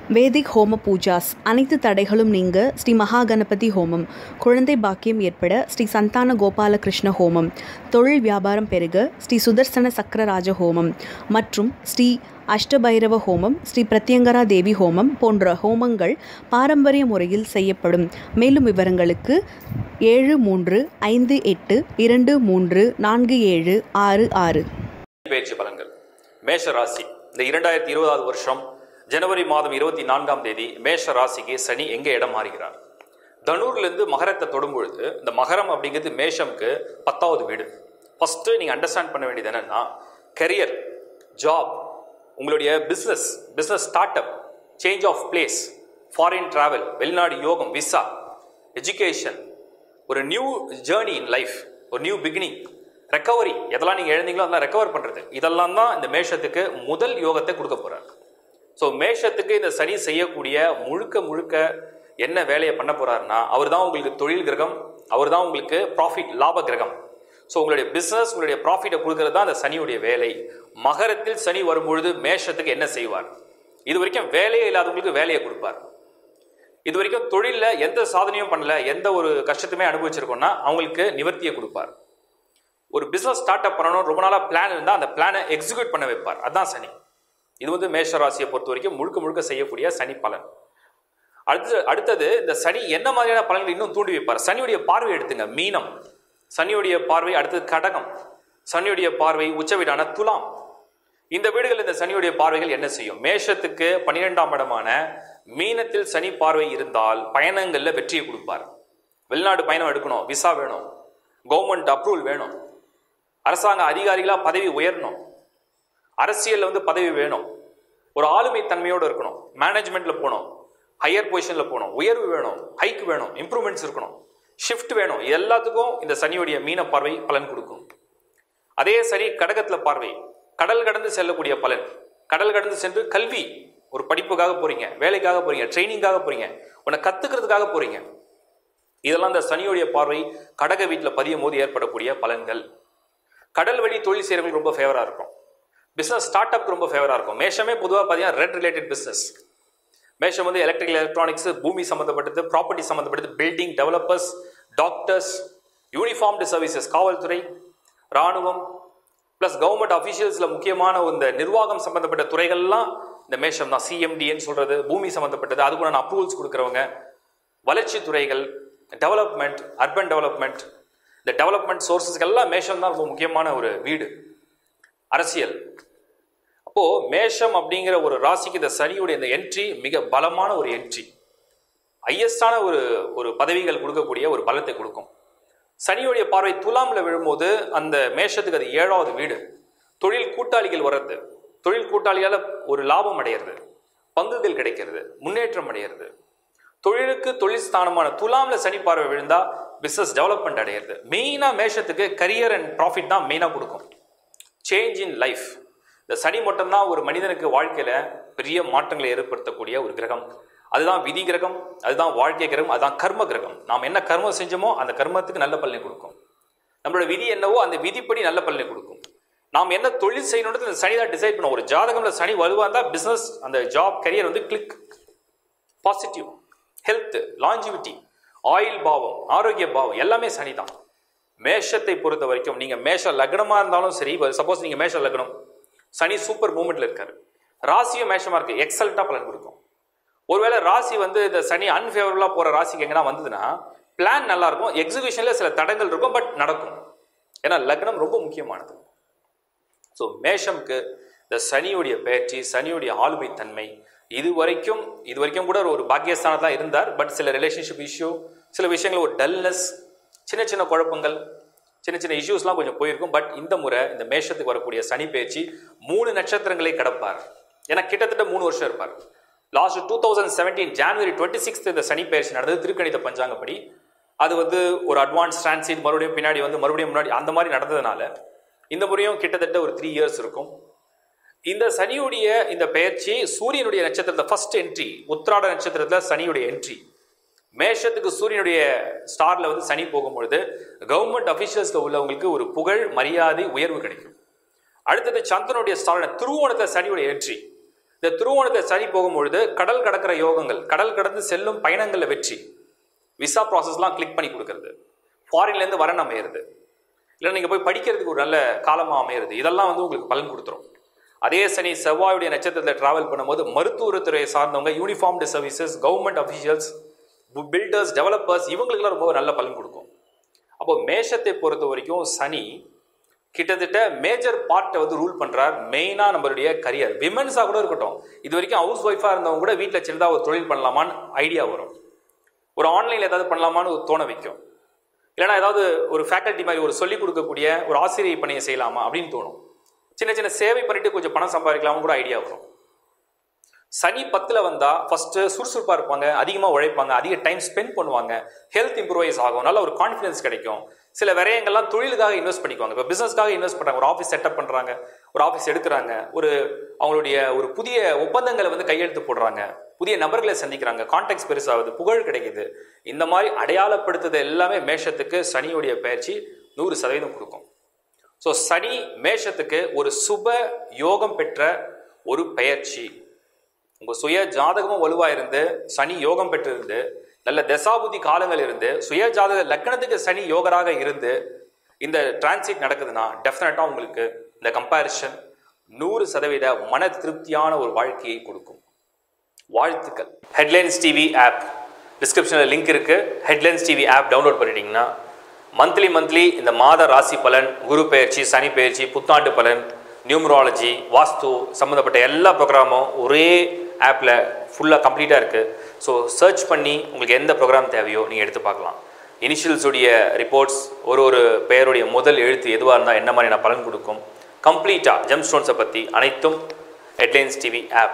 வேதிக் ஹோம பூஜாஸ் அனைத்து தடைகளும் நீங்க ஸ்ரீ மகா கணபதி ஹோமம் குழந்தை பாக்கியம் ஏற்பட ஸ்ரீ சந்தான கோபாலகிருஷ்ண ஹோமம் தொழில் வியாபாரம் பெருக ஸ்ரீ சுதர்சன சக்கரராஜ ஹோமம் மற்றும் ஸ்ரீ அஷ்டபைரவ ஹோமம் ஸ்ரீ பிரத்யங்கரா தேவி ஹோமம் போன்ற ஹோமங்கள் பாரம்பரிய முறையில் செய்யப்படும் மேலும் விவரங்களுக்கு ஏழு மூன்று ஐந்து எட்டு இரண்டு மூன்று நான்கு ஏழு ஆறு ஆறு பயிற்சி பலன்கள் மேஷ ராசி இந்த இரண்டாயிரத்தி இருபதாவது வருஷம் ஜனவரி மாதம் இருபத்தி நான்காம் தேதி மேஷ ராசிக்கு சனி எங்க இடம் மாறுகிறார் தனூர்லேருந்து மகரத்தை தொடும் பொழுது இந்த மகரம் அப்படிங்கிறது மேஷம்க்கு பத்தாவது வீடு ஃபர்ஸ்ட் நீங்க அண்டர்ஸ்டாண்ட் பண்ண வேண்டியது என்னன்னா கரியர் ஜாப் உங்களுடைய business business start up change of place foreign travel வெளிநாடு யோகம் விசா எஜுகேஷன் ஒரு நியூ ஜேர்னி இன் லைஃப் ஒரு நியூ பிகினிங் ரெக்கவரி எதெல்லாம் நீங்கள் எழுந்தீங்களோ அதெல்லாம் ரெக்கவர் பண்ணுறது இதெல்லாம் தான் இந்த மேஷத்துக்கு முதல் யோகத்தை கொடுக்க போகிறார் ஸோ மேஷத்துக்கு இந்த சனி செய்யக்கூடிய முழுக்க முழுக்க என்ன வேலையை பண்ண போறாருன்னா அவர் தான் உங்களுக்கு தொழில் கிரகம் அவர் தான் உங்களுக்கு ப்ராஃபிட் லாப கிரகம் ஸோ உங்களுடைய பிஸ்னஸ் உங்களுடைய ப்ராஃபிட்டை கொடுக்கறது தான் அந்த சனியுடைய வேலை மகரத்தில் சனி வரும்பொழுது மேஷத்துக்கு என்ன செய்வார் இது வரைக்கும் வேலையே இல்லாதவங்களுக்கு வேலையை கொடுப்பார் இது வரைக்கும் தொழிலில் எந்த சாதனையும் பண்ணல எந்த ஒரு கஷ்டத்தையுமே அனுபவிச்சிருக்கோம்னா அவங்களுக்கு நிவர்த்தியை கொடுப்பார் ஒரு பிஸ்னஸ் ஸ்டார்ட் அப் பண்ணணும் ரொம்ப நாளாக பிளான் இருந்தால் அந்த பிளானை எக்ஸிக்யூட் பண்ண வைப்பார் அதுதான் சனி இது வந்து மேஷ ராசியை பொறுத்த வரைக்கும் முழுக்க முழுக்க செய்யக்கூடிய சனி பலன் அடுத்து அடுத்தது இந்த சனி என்ன மாதிரியான பலன்கள் இன்னும் தூண்டி வைப்பார் சனியுடைய பார்வை எடுத்துங்க மீனம் சனியுடைய பார்வை அடுத்தது கடகம் சனியுடைய பார்வை உச்ச வீடான துலாம் இந்த வீடுகள் இந்த சனியுடைய பார்வைகள் என்ன செய்யும் மேஷத்துக்கு பன்னிரெண்டாம் இடமான மீனத்தில் சனி பார்வை இருந்தால் பயணங்களில் வெற்றியை கொடுப்பார் வெளிநாடு பயணம் எடுக்கணும் விசா வேணும் கவர்மெண்ட் அப்ரூவல் வேணும் அரசாங்க அதிகாரிகளாக பதவி உயரணும் அரசியலில் வந்து பதவி வேணும் ஒரு ஆளுமை தன்மையோடு இருக்கணும் மேனேஜ்மெண்ட்ல போகணும் ஹையர் பொசிஷனில் போகணும் உயர்வு வேணும் ஹைக் வேணும் இம்ப்ரூவ்மெண்ட்ஸ் இருக்கணும் ஷிஃப்ட் வேணும் இது எல்லாத்துக்கும் இந்த சனியுடைய மீன பார்வை பலன் கொடுக்கும் அதே சரி கடகத்தில் பார்வை கடல் கடந்து செல்லக்கூடிய பலன் கடல் கடந்து சென்று கல்வி ஒரு படிப்புக்காக போறீங்க வேலைக்காக போறீங்க ட்ரைனிங்காக போறீங்க உன்னை கத்துக்கிறதுக்காக போறீங்க இதெல்லாம் இந்த சனியுடைய பார்வை கடக வீட்டில் பதியும் போது ஏற்படக்கூடிய பலன்கள் கடல் வழி தொழில் செய்கிறவங்களுக்கு ரொம்ப ஃபேவராக இருக்கும் பிஸ்னஸ் ஸ்டார்ட் அப்க்கு ரொம்ப ஃபேவராக இருக்கும் மேஷமே பொதுவாக பார்த்தீங்கன்னா ரெட் ரிலேட்டட் பிஸ்னஸ் மேஷம் வந்து எலக்ட்ரிக்கல் எலக்ட்ரானிக்ஸ் பூமி சம்மந்தப்பட்டது ப்ராப்பர்ட்டி சம்மந்தப்பட்டது building developers doctors uniformed services காவல்துறை ராணுவம் ப்ளஸ் கவர்மெண்ட் அஃபீஷியல்ஸில் முக்கியமான இந்த நிர்வாகம் சம்மந்தப்பட்ட துறைகள்லாம் இந்த மேஷம் தான் சிஎம்டின்னு சொல்கிறது பூமி சம்மந்தப்பட்டது அதுக்குண்டான அப்ரூவல்ஸ் கொடுக்குறவங்க வளர்ச்சி துறைகள் டெவலப்மெண்ட் அர்பன் டெவலப்மெண்ட் இந்த டெவலப்மெண்ட் சோர்சஸ்க்கு எல்லாம் மேஷம் தான் ரொம்ப முக்கியமான ஒரு வீடு அரசியல் அப்போ மேஷம் அப்படிங்கிற ஒரு ராசிக்கு இந்த சனியுடைய இந்த என்ட்ரி மிக பலமான ஒரு என்ட்ரி ஹையஸ்டான ஒரு ஒரு பதவிகள் கொடுக்கக்கூடிய ஒரு பலத்தை கொடுக்கும் சனியுடைய பார்வை துலாம்ல விழும்போது அந்த மேஷத்துக்கு அது ஏழாவது வீடு தொழில் கூட்டாளிகள் வர்றது தொழில் கூட்டாளியால் ஒரு லாபம் அடையிறது பங்குகள் கிடைக்கிறது முன்னேற்றம் அடையிறது தொழிலுக்கு தொழில் ஸ்தானமான துலாம்ல சனி பார்வை விழுந்தா பிசினஸ் டெவலப்மெண்ட் அடையிறது மெயினாக மேஷத்துக்கு கரியர் அண்ட் ப்ராஃபிட் தான் மெயினாக கொடுக்கும் சேஞ்ச் இன் லைஃப் இந்த சனி மட்டும்தான் ஒரு மனிதனுக்கு வாழ்க்கையில பெரிய மாற்றங்களை ஏற்படுத்தக்கூடிய ஒரு கிரகம் அதுதான் விதி கிரகம் அதுதான் வாழ்க்கை கிரகம் அதுதான் கர்ம கிரகம் நாம் என்ன கர்மம் செஞ்சோமோ அந்த கர்மத்துக்கு நல்ல பலனை கொடுக்கும் நம்மளோட விதி என்னவோ அந்த விதிப்படி நல்ல பலனை கொடுக்கும் நாம் என்ன தொழில் செய்யணுன்றது இந்த சனி தான் டிசைட் பண்ணும் ஒரு ஜாதகம்ல சனி வலுவாக இருந்தால் பிஸ்னஸ் அந்த ஜாப் கரியர் வந்து கிளிக் பாசிட்டிவ் ஹெல்த் லாஞ்சிவிட்டி ஆயில் பாவம் ஆரோக்கிய பாவம் எல்லாமே சனி தான் மேஷத்தை பொறுத்த வரைக்கும் நீங்க மேஷ லக்னமா இருந்தாலும் சரி சப்போஸ் நீங்க மேஷ லக்னம் சனி சூப்பர் மூமெண்ட்ல இருக்காரு ராசியும் மேஷமா இருக்கு எக்ஸல்ட்டா பலன் கொடுக்கும் ஒருவேளை ராசி வந்து இந்த சனி அன்ஃபேவரபுளா போற ராசிக்கு எங்கன்னா வந்ததுன்னா பிளான் நல்லா இருக்கும் எக்ஸிகியூஷன்ல சில தடங்கள் இருக்கும் பட் நடக்கும் ஏன்னா லக்னம் ரொம்ப முக்கியமானது ஸோ மேஷம்க்கு இந்த சனியுடைய பயிற்சி சனியுடைய ஆளுமை தன்மை இது வரைக்கும் இது வரைக்கும் கூட ஒரு பாக்கியஸ்தானத்தான் இருந்தார் பட் சில ரிலேஷன்ஷிப் இஷ்யூ சில விஷயங்கள் ஒரு டல்னஸ் சின்ன சின்ன குழப்பங்கள் சின்ன சின்ன இஷ்யூஸ்லாம் கொஞ்சம் போயிருக்கும் பட் இந்த முறை இந்த மேஷத்துக்கு வரக்கூடிய சனி பயிற்சி மூணு நட்சத்திரங்களை கடப்பார் ஏன்னா கிட்டத்தட்ட மூணு வருஷம் இருப்பார் last two thousand seventeen January twenty sixth இந்த சனி பயிற்சி நடந்தது திருக்கணித பஞ்சாங்கப்படி அது வந்து ஒரு அட்வான்ஸ் டிரான்சிட் மறுபடியும் பின்னாடி வந்து மறுபடியும் முன்னாடி அந்த மாதிரி நடந்ததுனால இந்த முறையும் கிட்டத்தட்ட ஒரு த்ரீ இயர்ஸ் இருக்கும் இந்த சனியுடைய இந்த பெயர்ச்சி சூரியனுடைய நட்சத்திரத்தை ஃபர்ஸ்ட் என்ட்ரி உத்திராட நட்சத்திரத்தில் சனியுடைய என்ட்ரி மேஷத்துக்கு சூரியனுடைய ஸ்டார்ல வந்து சனி போகும்பொழுது கவர்மெண்ட் அஃபிஷியல்ஸ்ல உள்ளவங்களுக்கு ஒரு புகழ் மரியாதை உயர்வு கிடைக்கும் அடுத்தது சந்திரனுடைய ஸ்டார் திருவோணத்தில் சனியுடைய என்ட்ரி இந்த திருவோணத்தை சனி போகும்பொழுது கடல் கடக்கிற யோகங்கள் கடல் கடந்து செல்லும் பயணங்களில் வெற்றி விசா ப்ராசஸ்லாம் கிளிக் பண்ணி கொடுக்கறது ஃபாரின்லேருந்து வரன் அமையிறது இல்லை நீங்கள் போய் படிக்கிறதுக்கு ஒரு நல்ல காலமாக அமையிறது இதெல்லாம் வந்து உங்களுக்கு பலன் கொடுத்துரும் அதே சனி செவ்வாயுடைய நட்சத்திரத்தில் டிராவல் பண்ணும்போது மருத்துவத்துறையை சார்ந்தவங்க uniformed services government officials builders developers இவங்களுக்குலாம் ரொம்ப நல்ல பலன் கொடுக்கும் அப்போ மேஷத்தை பொறுத்த வரைக்கும் சனி கிட்டத்தட்ட மேஜர் பார்ட்டை வந்து ரூல் பண்றார் மெயினாக நம்மளுடைய கரியர் விமன்ஸாக கூட இருக்கட்டும் இது வரைக்கும் ஹவுஸ் ஒய்ஃபாக இருந்தவங்க கூட வீட்டில் சின்னதாக ஒரு தொழில் பண்ணலாமான்னு ஐடியா வரும் ஒரு ஆன்லைனில் ஏதாவது பண்ணலாமான்னு ஒரு தோண வைக்கும் இல்லைனா ஏதாவது ஒரு ஃபேக்கல்ட்டி மாதிரி ஒரு சொல்லிக் கொடுக்கக்கூடிய ஒரு ஆசிரியை பணியை செய்யலாமா அப்படின்னு தோணும் சின்ன சின்ன சேவை பண்ணிட்டு கொஞ்சம் பணம் சம்பாதிக்கலாம்னு கூட ஐடியா வரும் சனி பத்தில் வந்தால் ஃபஸ்ட்டு சுறுசுறுப்பாக இருப்பாங்க அதிகமாக உழைப்பாங்க அதிக டைம் ஸ்பெண்ட் பண்ணுவாங்க ஹெல்த் இம்ப்ரூவைஸ் ஆகும் நல்ல ஒரு கான்ஃபிடன்ஸ் கிடைக்கும் சில விரயங்கள்லாம் தொழிலுக்காக இன்வெஸ்ட் பண்ணிக்குவாங்க இப்போ பிஸ்னஸ்க்காக இன்வெஸ்ட் பண்ணுறாங்க ஒரு ஆஃபீஸ் செட்டப் பண்ணுறாங்க ஒரு ஆஃபீஸ் எடுக்கிறாங்க ஒரு அவங்களுடைய ஒரு புதிய ஒப்பந்தங்களை வந்து கையெழுத்து போடுறாங்க புதிய நபர்களை சந்திக்கிறாங்க கான்டாக்ட்ஸ் பெருசாகுது புகழ் கிடைக்குது இந்த மாதிரி அடையாளப்படுத்துறது எல்லாமே மேஷத்துக்கு சனியுடைய பயிற்சி நூறு சதவீதம் கொடுக்கும் ஸோ சனி மேஷத்துக்கு ஒரு சுப யோகம் பெற்ற ஒரு பெயர்ச்சி உங்க சுய ஜாதகமும் வலுவா இருந்து சனி யோகம் பெற்றிருந்து நல்ல தசாபுத்தி காலங்கள் இருந்து சுய ஜாதக லக்கணத்துக்கு சனி யோகராக இருந்து இந்த டிரான்சிட் நடக்குதுன்னா டெஃபினட்டா உங்களுக்கு இந்த கம்பேரிஷன் நூறு சதவீத மன திருப்தியான ஒரு வாழ்க்கையை கொடுக்கும் வாழ்த்துக்கள் ஹெட்லைன்ஸ் டிவி ஆப் டிஸ்கிரிப்ஷனில் லிங்க் இருக்கு ஹெட்லைன்ஸ் டிவி ஆப் டவுன்லோட் பண்ணிட்டீங்கன்னா மந்த்லி மந்த்லி இந்த மாத ராசி பலன் குரு பெயர்ச்சி சனி பெயர்ச்சி புத்தாண்டு பலன் நியூமராலஜி வாஸ்து சம்மந்தப்பட்ட எல்லா ப்ரோக்ராமும் ஒரே ஆப்பில் ஃபுல்லாக கம்ப்ளீட்டாக இருக்குது ஸோ சர்ச் பண்ணி உங்களுக்கு எந்த ப்ரோக்ராம் தேவையோ நீங்கள் எடுத்து பார்க்கலாம் இனிஷியல்ஸுடைய ரிப்போர்ட்ஸ் ஒரு ஒரு பெயருடைய முதல் எழுத்து எதுவாக இருந்தால் என்ன மாதிரி நான் பலன் கொடுக்கும் கம்ப்ளீட்டாக ஜெம் ஸ்டோன்ஸை பற்றி அனைத்தும் headlines TV app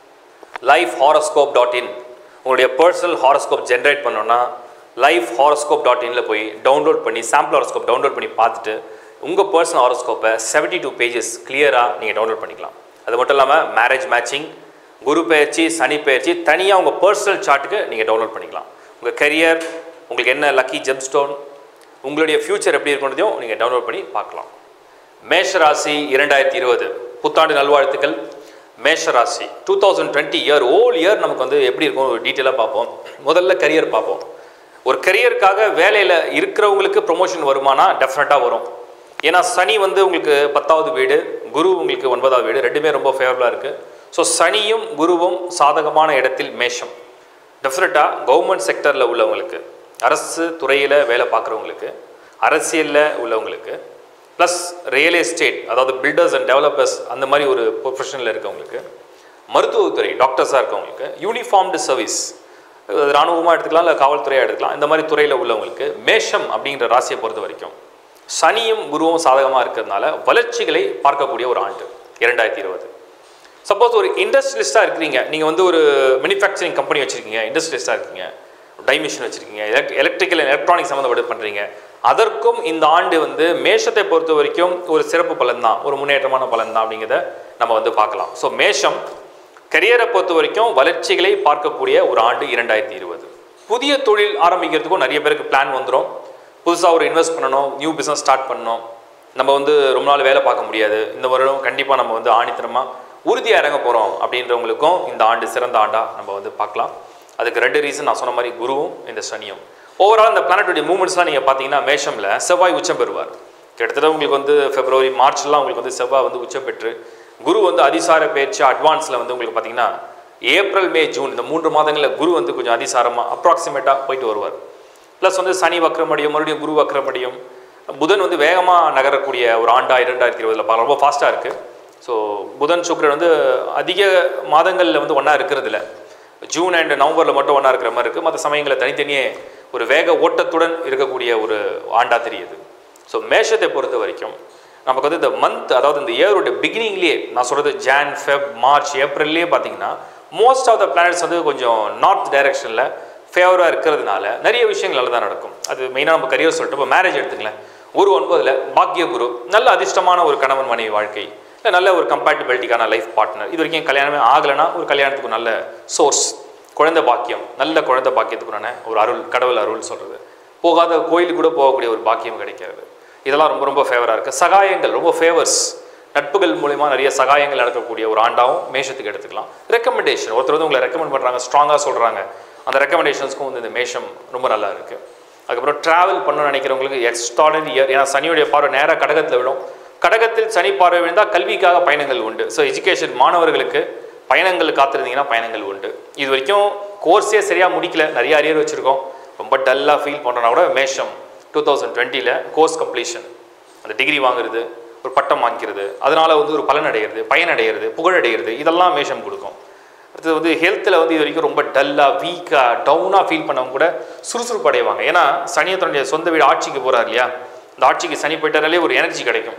life horoscope dot in உங்களுடைய பர்சனல் ஹாரோஸ்கோப் ஜென்ரேட் பண்ணோன்னா லைஃப் ஹாரோஸ்கோப் டாட் இனில் போய் டவுன்லோட் பண்ணி சாம்பிள் ஹாரோஸ்கோப் டவுன்லோட் பண்ணி பார்த்துட்டு உங்கள் பர்சனல் ஹாரோஸ்கோப்பை செவன்ட்டி டூ பேஜஸ் கிளியராக நீங்கள் டவுன்லோட் பண்ணிக்கலாம் அது மட்டும் இல்லாமல் மேரேஜ் மேட்சிங் குரு பயிற்சி சனி பயிற்சி தனியாக உங்கள் பர்சனல் சார்ட்டுக்கு நீங்கள் டவுன்லோட் பண்ணிக்கலாம் உங்கள் கரியர் உங்களுக்கு என்ன லக்கி ஜெம் ஸ்டோன் உங்களுடைய ஃப்யூச்சர் எப்படி இருக்குன்றதையும் நீங்கள் டவுன்லோட் பண்ணி பார்க்கலாம் மேஷ ராசி இரண்டாயிரத்தி இருபது புத்தாண்டு நல்வாழ்த்துக்கள் மேஷ ராசி two thousand twenty year all year நமக்கு வந்து எப்படி இருக்கும் ஒரு டீட்டெயிலாக பார்ப்போம் முதல்ல கரியர் பார்ப்போம் ஒரு கரியருக்காக வேலையில் இருக்கிறவங்களுக்கு ப்ரொமோஷன் வருமானா டெஃபினட்டாக வரும் ஏன்னா சனி வந்து உங்களுக்கு பத்தாவது வீடு குரு உங்களுக்கு ஒன்பதாவது வீடு ரெண்டுமே ரொம்ப ஃபேவரபுளாக இருக்குது ஸோ சனியும் குருவும் சாதகமான இடத்தில் மேஷம் டெஃபினட்டாக கவர்மெண்ட் செக்டரில் உள்ளவங்களுக்கு அரசு துறையில் வேலை பார்க்குறவங்களுக்கு அரசியலில் உள்ளவங்களுக்கு ப்ளஸ் ரியல் எஸ்டேட் அதாவது பில்டர்ஸ் அண்ட் டெவலப்பர்ஸ் அந்த மாதிரி ஒரு ப்ரொஃபஷனில் இருக்கவங்களுக்கு மருத்துவத்துறை டாக்டர்ஸாக இருக்கவங்களுக்கு யூனிஃபார்ம்டு சர்வீஸ் இராணுவமாக எடுத்துக்கலாம் இல்லை காவல்துறையாக எடுத்துக்கலாம் இந்த மாதிரி துறையில் உள்ளவங்களுக்கு மேஷம் அப்படிங்கிற ராசியை பொறுத்த வரைக்கும் சனியும் குருவும் சாதகமாக இருக்கிறதுனால வளர்ச்சிகளை பார்க்கக்கூடிய ஒரு ஆண்டு இரண்டாயிரத்தி இருபது சப்போஸ் ஒரு இண்டஸ்ட்ரியலிஸ்ட்டாக இருக்கிறீங்க நீங்கள் வந்து ஒரு மேனுஃபேக்சரிங் கம்பெனி வச்சுருக்கீங்க இண்டஸ்ட்ரியலிஸ்ட்டாக இருக்கீங்க டைமிஷன் வச்சுருக்கீங்க எலக்ட் எலக்ட்ரிக்கல் எலக்ட்ரானிக் சம்மந்தப்பட்டு பண்ணுறீங்க அதற்கும் இந்த ஆண்டு வந்து மேஷத்தை பொறுத்த வரைக்கும் ஒரு சிறப்பு பலன் தான் ஒரு முன்னேற்றமான பலன் தான் அப்படிங்கிறத நம்ம வந்து பார்க்கலாம் ஸோ மேஷம் கரியரை பொறுத்த வரைக்கும் வளர்ச்சிகளை பார்க்கக்கூடிய ஒரு ஆண்டு இரண்டாயிரத்தி இருபது புதிய தொழில் ஆரம்பிக்கிறதுக்கும் நிறைய பேருக்கு பிளான் வந்துடும் புதுசாக ஒரு இன்வெஸ்ட் பண்ணணும் நியூ பிஸ்னஸ் ஸ்டார்ட் பண்ணணும் நம்ம வந்து ரொம்ப நாள் வேலை பார்க்க முடியாது இந்த வருடம் கண்டிப்பாக நம்ம வந்து ஆணித்தரமாக உறுதியாக இறங்க போகிறோம் அப்படின்றவங்களுக்கும் இந்த ஆண்டு சிறந்த ஆண்டாக நம்ம வந்து பார்க்கலாம் அதுக்கு ரெண்டு ரீசன் நான் சொன்ன மாதிரி குருவும் இந்த சனியும் ஓவரால் இந்த பிளானட்டுடைய மூமெண்ட்ஸ்லாம் நீங்கள் பார்த்தீங்கன்னா மேஷமில் செவ்வாய் உச்சம் பெறுவார் கிட்டத்தட்ட உங்களுக்கு வந்து பிப்ரவரி மார்ச்லாம் உங்களுக்கு வந்து செவ்வாய் வந்து உச்சம் பெற்று குரு வந்து அதிசார பயிற்சி அட்வான்ஸில் வந்து உங்களுக்கு பார்த்தீங்கன்னா ஏப்ரல் மே ஜூன் இந்த மூன்று மாதங்களில் குரு வந்து கொஞ்சம் அதிசாரமாக அப்ராக்சிமேட்டாக போயிட்டு வருவார் ப்ளஸ் வந்து சனி வக்ரமடியும் மறுபடியும் குரு வக்ரமடியும் புதன் வந்து வேகமாக நகரக்கூடிய ஒரு ஆண்டா இரண்டாயிரத்தி இருபதில் பார்க்கலாம் ரொம்ப ஃபாஸ்ட்டாக இருக்குது ஸோ புதன் சுக்கிரன் வந்து அதிக மாதங்களில் வந்து ஒன்றா இருக்கிறது இல்லை ஜூன் அண்ட் நவம்பரில் மட்டும் ஒன்றா இருக்கிற மாதிரி இருக்குது மற்ற சமயங்களில் தனித்தனியே ஒரு வேக ஓட்டத்துடன் இருக்கக்கூடிய ஒரு ஆண்டா தெரியுது ஸோ மேஷத்தை பொறுத்த வரைக்கும் நமக்கு வந்து இந்த மந்த் அதாவது இந்த இயரோட பிகினிங்லேயே நான் சொல்கிறது ஜான் ஃபெப் மார்ச் ஏப்ரல்லையே பார்த்தீங்கன்னா மோஸ்ட் ஆஃப் த பிளானட்ஸ் வந்து கொஞ்சம் நார்த் டைரக்ஷனில் ஃபேவராக இருக்கிறதுனால நிறைய விஷயங்கள் நல்லதாக நடக்கும் அது மெயினாக நம்ம கரியர் சொல்லிட்டு இப்போ மேரேஜ் எடுத்துங்களேன் ஒரு ஒன்பதில் பாக்ய குரு நல்ல அதிர்ஷ்டமான ஒரு கணவன் மனைவி வாழ்க்கை இல்லை நல்ல ஒரு கம்பேட்டபிலிட்டிக்கான லைஃப் பார்ட்னர் இது வரைக்கும் கல்யாணமே ஆகலைன்னா ஒரு கல்யாணத்துக்கு நல்ல சோர்ஸ் குழந்தை பாக்கியம் நல்ல குழந்தை பாக்கியத்துக்குறான ஒரு அருள் கடவுள் அருள் சொல்கிறது போகாத கோயிலுக்கு கூட போகக்கூடிய ஒரு பாக்கியம் கிடைக்கிறது இதெல்லாம் ரொம்ப ரொம்ப ஃபேவராக இருக்குது சகாயங்கள் ரொம்ப ஃபேவர்ஸ் நட்புகள் மூலிமா நிறைய சகாயங்கள் நடக்கக்கூடிய ஒரு ஆண்டாகவும் மேஷத்துக்கு எடுத்துக்கலாம் ரெக்கமெண்டேஷன் ஒருத்தர் வந்து உங்களை ரெக்கமெண்ட் பண்ணுறாங்க ஸ்ட்ராங்காக சொல்கிறாங்க அந்த ரெக்கமெண்டேஷன்ஸ்க்கும் வந்து இந்த மேஷம் ரொம்ப நல்லா இருக்குது அதுக்கப்புறம் ட்ராவல் பண்ணணும்னு நினைக்கிறவங்களுக்கு எக்ஸ்ட்ராடனரி இயர் ஏன்னா சனியுடைய பார்வை நேராக கடகத்தில் விழும் கடகத்தில் சனி பார்வை விழுந்தால் கல்விக்காக பயணங்கள் உண்டு ஸோ எஜுகேஷன் மாணவர்களுக்கு பயணங்கள் காத்திருந்தீங்கன்னா பயணங்கள் உண்டு இது வரைக்கும் கோர்ஸே சரியாக முடிக்கல நிறைய அரியர் வச்சுருக்கோம் ரொம்ப டல்லாக ஃபீல் பண்ணுறனா கூட மேஷம் டூ தௌசண்ட் டுவெண்ட்டியில் கோர்ஸ் கம்ப்ளீஷன் அந்த டிகிரி வாங்குறது ஒரு பட்டம் வாங்கிக்கிறது அதனால வந்து ஒரு பலன் அடைகிறது பயன் அடைகிறது புகழ் அடைகிறது இதெல்லாம் மேஷம் கொடுக்கும் அடுத்தது வந்து ஹெல்த்தில் வந்து இது வரைக்கும் ரொம்ப டல்லாக வீக்காக டவுனாக ஃபீல் பண்ணவங்க கூட சுறுசுறுப்பு அடைவாங்க ஏன்னா சனியை தன்னுடைய சொந்த வீடு ஆட்சிக்கு போகிறார் இல்லையா இந்த ஆட்சிக்கு சனி போயிட்டாலே ஒரு எனர்ஜி கிடைக்கும்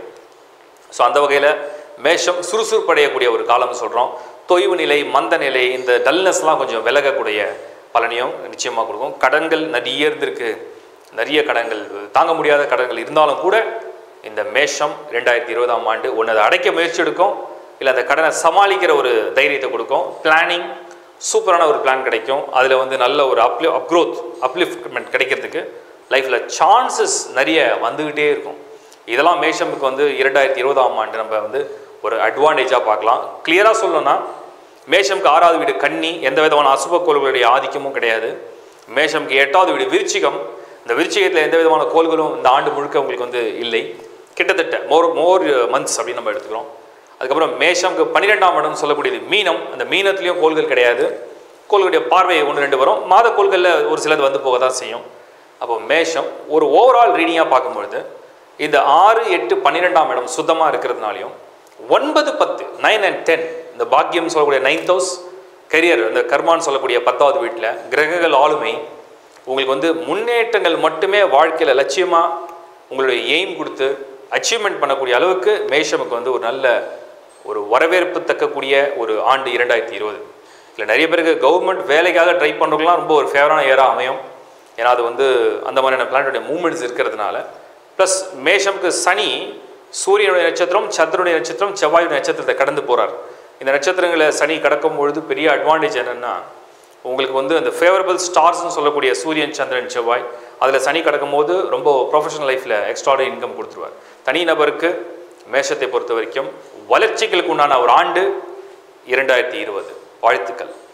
ஸோ அந்த வகையில் மேஷம் சுறுசுறுப்பு அடையக்கூடிய ஒரு காலம்னு சொல்கிறோம் தொய்வு நிலை மந்த நிலை இந்த டல்னஸ்லாம் கொஞ்சம் விலகக்கூடிய பலனையும் நிச்சயமாக கொடுக்கும் கடன்கள் நிறைய இருந்திருக்கு நிறைய கடன்கள் தாங்க முடியாத கடன்கள் இருந்தாலும் கூட இந்த மேஷம் ரெண்டாயிரத்தி இருபதாம் ஆண்டு ஒன்று அதை அடைக்க முயற்சி எடுக்கும் இல்லை அந்த கடனை சமாளிக்கிற ஒரு தைரியத்தை கொடுக்கும் பிளானிங் சூப்பரான ஒரு பிளான் கிடைக்கும் அதில் வந்து நல்ல ஒரு அப்லி அப்க்ரோத் அப்லிஃப்ட்மெண்ட் கிடைக்கிறதுக்கு லைஃப்பில் சான்சஸ் நிறைய வந்துக்கிட்டே இருக்கும் இதெல்லாம் மேஷமுக்கு வந்து இரண்டாயிரத்தி இருபதாம் ஆண்டு நம்ம வந்து ஒரு அட்வான்டேஜாக பார்க்கலாம் கிளியராக சொல்லணும்னா மேஷம்க்கு ஆறாவது வீடு கன்னி எந்த விதமான அசுப கோள்களுடைய ஆதிக்கமும் கிடையாது மேஷம்க்கு எட்டாவது வீடு விருச்சிகம் இந்த விருச்சிகத்தில் எந்த விதமான கோள்களும் இந்த ஆண்டு முழுக்க உங்களுக்கு வந்து இல்லை கிட்டத்தட்ட மோர் மோர் மந்த்ஸ் அப்படின்னு நம்ம எடுத்துக்கிறோம் அதுக்கப்புறம் மேஷம்க்கு பன்னிரெண்டாம் இடம் சொல்லக்கூடியது மீனம் அந்த மீனத்துலேயும் கோள்கள் கிடையாது கோள்களுடைய பார்வை ஒன்று ரெண்டு வரும் மாத கோள்களில் ஒரு சிலது வந்து போக தான் செய்யும் அப்போ மேஷம் ஒரு ஓவரால் ரீடிங்காக பார்க்கும்பொழுது இந்த ஆறு எட்டு பன்னிரெண்டாம் இடம் சுத்தமாக இருக்கிறதுனாலையும் ஒன்பது பத்து நைன் அண்ட் டென் இந்த பாக்கியம் சொல்லக்கூடிய நைன்த் ஹவுஸ் கரியர் இந்த கர்மான்னு சொல்லக்கூடிய பத்தாவது வீட்டில் கிரகங்கள் ஆளுமை உங்களுக்கு வந்து முன்னேற்றங்கள் மட்டுமே வாழ்க்கையில் லட்சியமாக உங்களுடைய எய்ம் கொடுத்து அச்சீவ்மெண்ட் பண்ணக்கூடிய அளவுக்கு மேஷமுக்கு வந்து ஒரு நல்ல ஒரு வரவேற்பு தக்கக்கூடிய ஒரு ஆண்டு இரண்டாயிரத்தி இருபது இல்லை நிறைய பேருக்கு கவர்மெண்ட் வேலைக்காக ட்ரை பண்ணுறவங்களாம் ரொம்ப ஒரு ஃபேவரான இயராக அமையும் ஏன்னா அது வந்து அந்த மாதிரியான பிளானட்டுடைய மூமெண்ட்ஸ் இருக்கிறதுனால ப்ளஸ் மேஷம்க்கு சனி சூரியனுடைய நட்சத்திரம் சந்திரனுடைய நட்சத்திரம் செவ்வாயுடைய நட்சத்திரத்தை கடந்து போகிறார் இந்த நட்சத்திரங்களை சனி கடக்கும் பொழுது பெரிய அட்வான்டேஜ் என்னென்னா உங்களுக்கு வந்து அந்த ஃபேவரபிள் ஸ்டார்ஸ்னு சொல்லக்கூடிய சூரியன் சந்திரன் செவ்வாய் அதில் சனி கடக்கும் போது ரொம்ப ப்ரொஃபஷனல் லைஃப்பில் எக்ஸ்ட்ராடரி இன்கம் கொடுத்துருவார் தனி நபருக்கு மேஷத்தை பொறுத்த வரைக்கும் வளர்ச்சிகளுக்கு உண்டான ஒரு ஆண்டு இரண்டாயிரத்தி இருபது வாழ்த்துக்கள்